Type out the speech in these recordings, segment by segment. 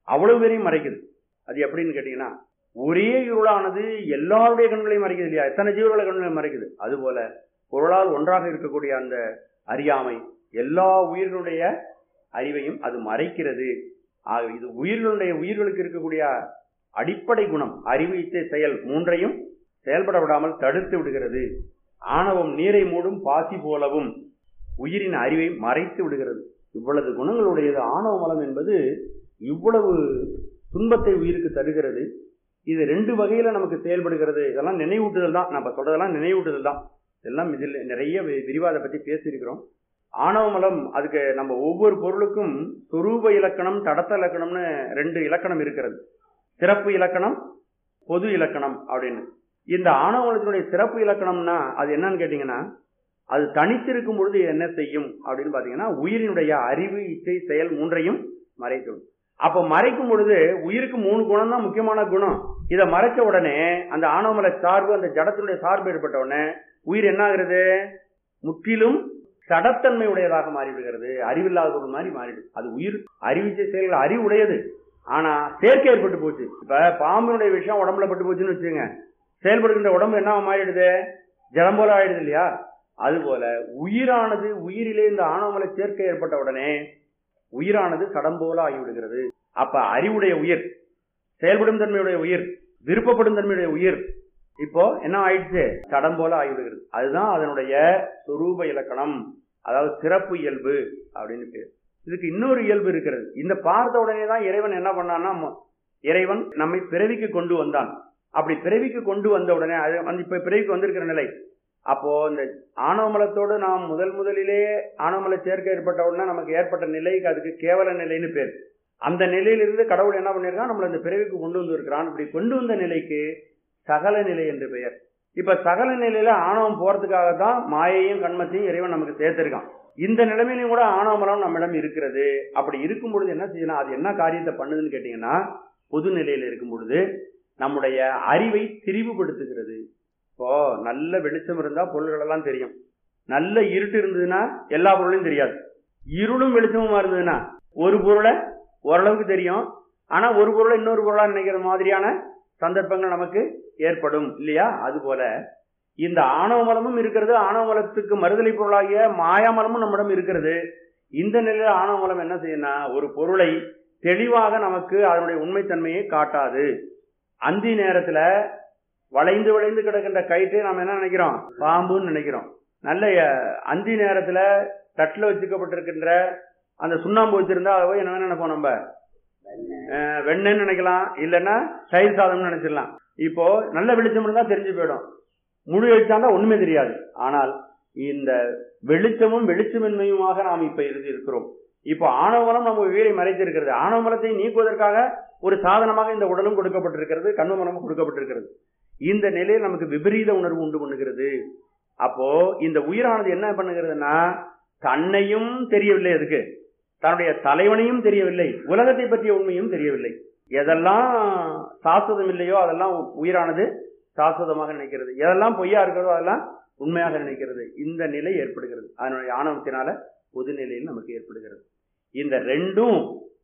அவ்வளவு பேரையும் மறைக்குது அது எப்படின்னு கேட்டீங்கன்னா ஒரே இருளானது எல்லாருடைய கண்களையும் மறைக்குது இல்லையா எத்தனை ஜீவர்களை கண்களையும் மறைக்குது அதுபோல பொருளால் ஒன்றாக இருக்கக்கூடிய அந்த அறியாமை எல்லா உயிர்களுடைய அறிவையும் அது மறைக்கிறது ஆக இது உயிர்களுடைய உயிர்களுக்கு இருக்கக்கூடிய அடிப்படை குணம் அறிவு இச்சை செயல் மூன்றையும் செயல்பட விடாமல் தடுத்து விடுகிறது ஆணவம் நீரை மூடும் பாசி போலவும் உயிரின் அறிவை மறைத்து விடுகிறது இவ்வளவு குணங்களுடையது ஆணவ மலம் என்பது இவ்வளவு துன்பத்தை உயிருக்கு தருகிறது இது ரெண்டு வகையில நமக்கு செயல்படுகிறது இதெல்லாம் நினைவூட்டுதல் தான் நம்ம சொல்றதெல்லாம் நினைவூட்டுதல் தான் இதெல்லாம் இதில் நிறைய வி- விரிவா அதை பத்தி பேசியிருக்கிறோம் ஆணவ மலம் அதுக்கு நம்ம ஒவ்வொரு பொருளுக்கும் சொரூப இலக்கணம் தடத்த இலக்கணம்னு ரெண்டு இலக்கணம் இருக்கிறது சிறப்பு இலக்கணம் பொது இலக்கணம் அப்படின்னு இந்த ஆணவ மலத்தினுடைய சிறப்பு இலக்கணம்னா அது என்னன்னு கேட்டீங்கன்னா அது தனித்திருக்கும் பொழுது என்ன செய்யும் அப்படின்னு பாத்தீங்கன்னா உயிரினுடைய அறிவு இச்சை செயல் மூன்றையும் மறைத்துவிடும் அப்ப மறைக்கும் பொழுது உயிருக்கு மூணு குணம் தான் முக்கியமான குணம் இதை மறைச்ச உடனே அந்த ஆணவமல சார்பு அந்த ஜடத்தினுடைய சார்பு ஏற்பட்ட உடனே உயிர் என்ன ஆகுறது முற்றிலும் சடத்தன்மை உடையதாக மாறிவிடுகிறது அறிவில்லாத ஒரு மாதிரி மாறிடுது அது உயிர் அறிவிச்சை செயல்கள் அறிவு உடையது ஆனா சேர்க்கை ஏற்பட்டு போச்சு இப்ப பாம்பினுடைய விஷயம் உடம்புல பட்டு போச்சுன்னு வச்சுங்க செயல்படுகின்ற உடம்பு என்ன மாறிடுது ஜலம் போல ஆயிடுது இல்லையா அதுபோல உயிரானது உயிரிலே இந்த ஆணவமலை சேர்க்கை ஏற்பட்ட உடனே உயிரானது சடம் போல ஆகிவிடுகிறது அப்ப அறிவுடைய உயிர் செயல்படும் தன்மையுடைய உயிர் விருப்பப்படும் தன்மையுடைய உயிர் இப்போ என்ன ஆயிடுச்சு சடம் போல ஆகிவிடுகிறது அதுதான் அதனுடைய சொரூப இலக்கணம் அதாவது சிறப்பு இயல்பு அப்படின்னு பேர் இதுக்கு இன்னொரு இயல்பு இருக்கிறது இந்த பார்த்த உடனே தான் இறைவன் என்ன பண்ணான்னா ம- இறைவன் நம்மை பிறவிக்கு கொண்டு வந்தான் அப்படி பிறவிக்கு கொண்டு வந்த உடனே அது வந்து இப்ப பிறவிக்கு வந்திருக்கிற நிலை அப்போ இந்த ஆணவமலத்தோடு நாம் முதல் முதலிலே ஆணவமல சேர்க்கை ஏற்பட்ட உடனே நமக்கு ஏற்பட்ட நிலைக்கு அதுக்கு கேவல நிலைன்னு பேர் அந்த நிலையிலிருந்து கடவுள் என்ன பண்ணிருக்கான் நம்மள இந்த பிறவிக்கு கொண்டு வந்திருக்கிறான் இப்படி கொண்டு வந்த நிலைக்கு சகல நிலை என்று பெயர் இப்ப சகல நிலையில ஆணவம் போறதுக்காக தான் மாயையும் கண்மத்தையும் இறைவன் நமக்கு சேர்த்திருக்கான் இந்த நிலைமையிலும் கூட ஆணவமலம் நம்மிடம் இருக்கிறது அப்படி இருக்கும் பொழுது என்ன செய்யணும் அது என்ன காரியத்தை பண்ணுதுன்னு கேட்டீங்கன்னா பொது நிலையில இருக்கும் பொழுது நம்முடைய அறிவை திரிவுபடுத்துகிறது இப்போ நல்ல வெளிச்சம் இருந்தா பொருள்கள் எல்லாம் தெரியும் நல்ல இருட்டு இருந்ததுன்னா எல்லா பொருளையும் தெரியாது இருளும் வெளிச்சமுமா இருந்ததுன்னா ஒரு பொருளை ஓரளவுக்கு தெரியும் ஆனா ஒரு பொருளை இன்னொரு பொருளா நினைக்கிற மாதிரியான சந்தர்ப்பங்கள் நமக்கு ஏற்படும் இல்லையா அது போல இந்த ஆணவ மலமும் இருக்கிறது ஆணவ மலத்துக்கு மறுதலை பொருளாகிய மாயாமலமும் நம்மிடம் இருக்கிறது இந்த நிலையில ஆணவ மலம் என்ன செய்யும்னா ஒரு பொருளை தெளிவாக நமக்கு அதனுடைய உண்மைத்தன்மையை காட்டாது அந்தி நேரத்துல வளைந்து வளைந்து கிடக்கின்ற கயிற்றை நாம் என்ன நினைக்கிறோம் பாம்புன்னு நினைக்கிறோம் நல்ல அஹ், அந்தி நேரத்துல தட்டுல வச்சுக்கப்பட்டிருக்கின்ற அந்த சுண்ணாம்பு வச்சிருந்தா அதை போய் என்ன நினைப்போம் நம்ம அஹ், வெண்ணெய்ன்னு நினைக்கலாம் இல்லைன்னா தயிர் சாதம்னு நினைச்சிடலாம் இப்போ நல்ல வெளிச்சம் இருந்தா தெரிஞ்சு போயிடும் முழு வெளிச்சம் ஒண்ணுமே தெரியாது ஆனால் இந்த வெளிச்சமும் வெளிச்சமின்மையுமாக நாம் இப்ப இருந்து இருக்கிறோம் இப்போ ஆணவமலம் நம்ம உயிரை மறைத்திருக்கிறது ஆணவமலத்தை நீக்குவதற்காக ஒரு சாதனமாக இந்த உடலும் கொடுக்கப்பட்டிருக்கிறது கண்மமலமும் கொடுக்கப்பட்டிருக்கிறது இந்த நிலையில் நமக்கு விபரீத உணர்வு உண்டு பண்ணுகிறது அப்போ இந்த உயிரானது என்ன பண்ணுகிறதுனா தன்னையும் தெரியவில்லை அதுக்கு தன்னுடைய தலைவனையும் தெரியவில்லை உலகத்தை பற்றிய உண்மையும் தெரியவில்லை எதெல்லாம் சாஸ்வதம் இல்லையோ அதெல்லாம் உயிரானது சாஸ்வதமாக நினைக்கிறது எதெல்லாம் பொய்யா இருக்கிறதோ அதெல்லாம் உண்மையாக நினைக்கிறது இந்த நிலை ஏற்படுகிறது அதனுடைய ஆணவத்தினால பொது நிலையில் நமக்கு ஏற்படுகிறது இந்த ரெண்டும்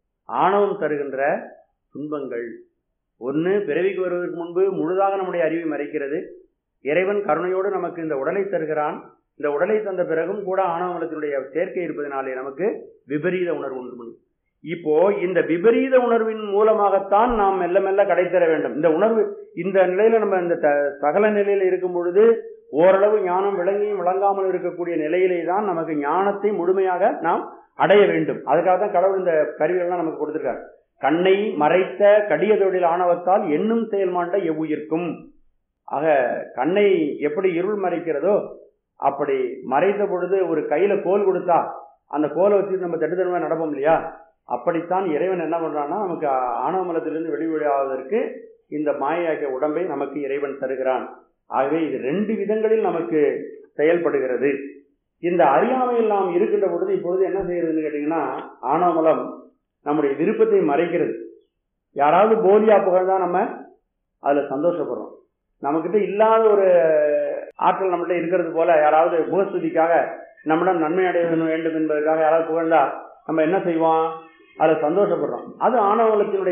ஆணவம் தருகின்ற துன்பங்கள் ஒன்று பிறவிக்கு வருவதற்கு முன்பு முழுதாக நம்முடைய அறிவை மறைக்கிறது இறைவன் கருணையோடு நமக்கு இந்த உடலை தருகிறான் இந்த உடலை தந்த பிறகும் கூட ஆணவமலத்தினுடைய சேர்க்கை இருப்பதனாலே நமக்கு விபரீத உணர்வு உண்டு பண்ணும் இப்போ இந்த விபரீத உணர்வின் மூலமாகத்தான் நாம் மெல்ல மெல்ல கடை தர வேண்டும் இந்த உணர்வு இந்த நிலையில நம்ம இந்த த- சகல நிலையில இருக்கும் பொழுது ஓரளவு ஞானம் விளங்கியும் விளங்காமல் இருக்கக்கூடிய நிலையிலே தான் நமக்கு ஞானத்தை முழுமையாக நாம் அடைய வேண்டும் அதுக்காக தான் கடவுள் இந்த கருவிகள்லாம் நமக்கு கொடுத்திருக்கார் கண்ணை மறைத்த கடிய தொழில் ஆணவத்தால் எண்ணும் செயல்மாண்ட எவ்வுயிர்க்கும் ஆக கண்ணை எப்படி இருள் மறைக்கிறதோ அப்படி மறைத்த பொழுது ஒரு கையில கோல் கொடுத்தா அந்த கோலை வச்சு நம்ம தட்டு தடுமா நடப்போம் இல்லையா அப்படித்தான் இறைவன் என்ன பண்றான்னா நமக்கு ஆணவமலத்திலிருந்து வெளிவழியாவதற்கு இந்த மாயாகிய உடம்பை நமக்கு இறைவன் தருகிறான் ஆகவே இது ரெண்டு விதங்களில் நமக்கு செயல்படுகிறது இந்த அறியாமையில் நாம் இருக்கின்ற பொழுது இப்பொழுது என்ன செய்யறதுன்னு கேட்டீங்கன்னா ஆணவமலம் நம்முடைய விருப்பத்தை மறைக்கிறது யாராவது போலியா புகழ்ந்தா நம்ம அதுல சந்தோஷப்படுறோம் நம்மகிட்ட இல்லாத ஒரு ஆற்றல் நம்மகிட்ட இருக்கிறது போல யாராவது முகஸ்துதிக்காக நம்மிடம் நன்மை அடைய வேண்டும் என்பதற்காக யாராவது புகழ்ந்தா நம்ம என்ன செய்வோம் அதுல சந்தோஷப்படுறோம் அது ஆணவலத்தினுடைய